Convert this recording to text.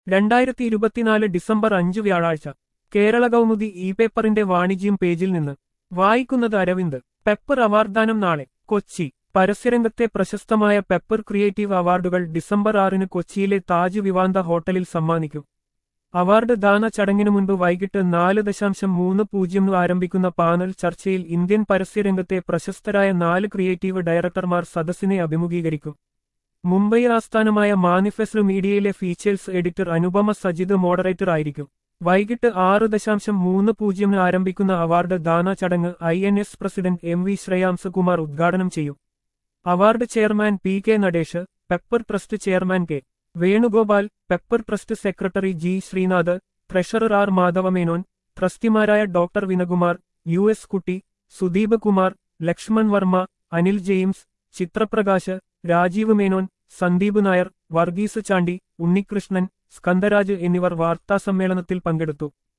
രണ്ടായിരത്തി ഇരുപത്തിനാല് ഡിസംബർ അഞ്ച് വ്യാഴാഴ്ച കേരള കൗമുദി ഇ പേപ്പറിന്റെ വാണിജ്യം പേജിൽ നിന്ന് വായിക്കുന്നത് അരവിന്ദ് പെപ്പർ അവാർഡ്ദാനം നാളെ കൊച്ചി പരസ്യരംഗത്തെ പ്രശസ്തമായ പെപ്പർ ക്രിയേറ്റീവ് അവാർഡുകൾ ഡിസംബർ ആറിന് കൊച്ചിയിലെ താജ് വിവാന്ത ഹോട്ടലിൽ സമ്മാനിക്കും അവാർഡ് ദാന ചടങ്ങിനു മുൻപ് വൈകിട്ട് നാല് ദശാംശം മൂന്ന് പൂജ്യം ആരംഭിക്കുന്ന പാനൽ ചർച്ചയിൽ ഇന്ത്യൻ പരസ്യരംഗത്തെ പ്രശസ്തരായ നാല് ക്രിയേറ്റീവ് ഡയറക്ടർമാർ സദസ്സിനെ അഭിമുഖീകരിക്കും മുംബൈ ആസ്ഥാനമായ മാനിഫെസ്റ്റോ മീഡിയയിലെ features editor Anupama Sajith moderator ആയിരിക്കും വൈകിട്ട് ആറ് ദശാംശം മൂന്ന് പൂജ്യമിന് ആരംഭിക്കുന്ന അവാർഡ് ദാന ചടങ്ങ് I N S president M V Shreyamskumar ഉദ്ഘാടനം ചെയ്യും award chairman P K Natesh pepper trust chairman K Venugopal pepper trust secretary G Sreenath treasurer R Madhavamenon ട്രസ്റ്റിമാരായ doctor Vinakumar U S Kutty Sudeep Kumar Lakshman Varma Anil James Chithraprakash Rajeev Menon Sandeep Nair Varghese Chandy Unnikrishnan Skandaraj എന്നിവർ വാർത്താസമ്മേളനത്തിൽ പങ്കെടുത്തു